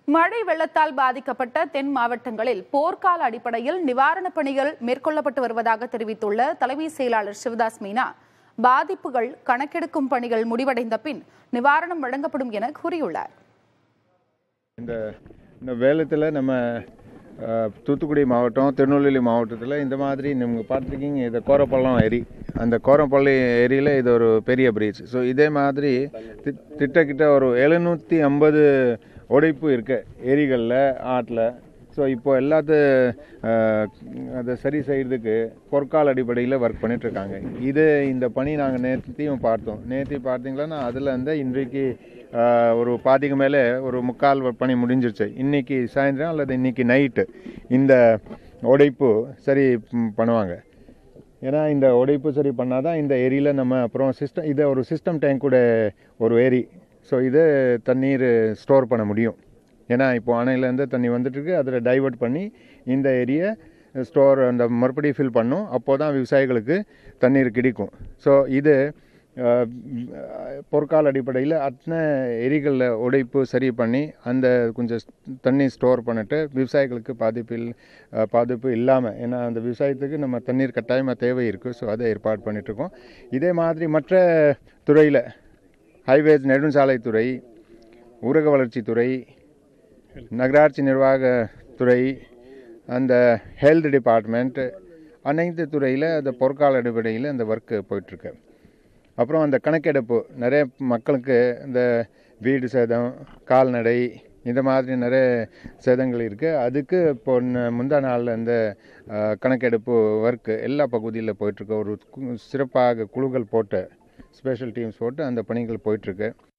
மழை வெள்ளத்தால் பாதிக்கப்பட்ட தென் மாவட்டங்களில் போர்க்கால அடிப்படையில் நிவாரணப் பணிகள் மேற்கொள்ளப்பட்டு வருவதாக தெரிவித்துள்ள தலைமை செயலாளர் சிவதாஸ் மீனா பாதிப்புகள் கணக்கெடுக்கும் பணிகள் முடிவடைந்த பின் நிவாரணம் வழங்கப்படும் என கூறியுள்ளார் இந்த இந்த வேலத்தில் நம்ம அஹ், தூத்துக்குடி மாவட்டம் திருநெல்வேலி மாவட்டத்தில் இந்த மாதிரி நீங்கள் பார்த்துருக்கீங்க இது கோரப்பள்ளம் ஏரி அந்த கோரப்பள்ளி ஏரியில் இது ஒரு பெரிய பிரீச் ஸோ இதே மாதிரி தி- திட்டக்கிட்ட ஒரு எழுநூற்றி ஐம்பது உடைப்பு இருக்கு ஏரிகளில் ஆற்றில் ஸோ இப்போ எல்லாத்து அஹ், அதை சரி செய்கிறதுக்கு பொற்கால அடிப்படையில் ஒர்க் பண்ணிட்டு இருக்காங்க இது இந்த பணி நாங்கள் நேற்றையும் பார்த்தோம் நேற்று பார்த்தீங்களன்னா அதில் வந்து இன்றைக்கு அஹ், ஒரு பாதிக்கு மேலே ஒரு முக்கால் பணி முடிஞ்சிருச்சு இன்னைக்கு சாயந்தரம் அல்லது இன்னைக்கு நைட்டு இந்த உடைப்பு சரி ம், பண்ணுவாங்க ஏன்னா இந்த உடைப்பு சரி பண்ணாதான் இந்த ஏரியில் நம்ம அப்புறம் சிஸ்டம் இதை ஒரு சிஸ்டம் டேங்க் கூட ஒரு ஏரி ஸோ இது தண்ணீர் ஸ்டோர் பண்ண முடியும் ஏன்னா இப்போ அணையிலேருந்து தண்ணி வந்துட்டுருக்கு அதில் டைவர்ட் பண்ணி இந்த ஏரியை ஸ்டோர் அந்த மறுபடியும் ஃபில் பண்ணும் அப்போ தான் விவசாயிகளுக்கு தண்ணீர் கிடைக்கும் ஸோ இது அஹ், பொற்கால அடிப்படையில் அத்தனை எரிகளில் உடைப்பு சரி பண்ணி அந்த கொஞ்சம் தண்ணி ஸ்டோர் பண்ணிட்டு விவசாயிகளுக்கு பாதிப்பில் அஹ், பாதிப்பு இல்லாமல் ஏன்னா அந்த விவசாயத்துக்கு நம்ம தண்ணீர் கட்டாயமாக தேவை இருக்குது ஸோ அதை ஏற்பாடு பண்ணிகிட்ருக்கோம் இதே மாதிரி மற்ற துறையில் ஹைவேஸ் நெடுஞ்சாலைத்துறை ஊரக வளர்ச்சித்துறை நகராட்சி நிர்வாகத்துறை அந்த ஹெல்த் டிபார்ட்மெண்ட் அனைத்து துறையில் அந்த பொற்கால அடிப்படையில் அந்த ஒர்க்கு போயிட்டுருக்கு அப்புறம் அந்த கணக்கெடுப்பு நிறைய மக்களுக்கு இந்த வீடு சேதம் கால்நடை இந்த மாதிரி நிறைய சேதங்கள் இருக்குது அதுக்கு இப்போ ந- முந்தா நாள் அந்த அஹ், கணக்கெடுப்பு ஒர்க்கு எல்லா பகுதியில் போயிட்டுருக்கு ஒரு கு- சிறப்பாக குழுக்கள் போட்டு ஸ்பெஷல் டீம்ஸ் போட்டு அந்த பணிகள் போயிட்டுருக்கு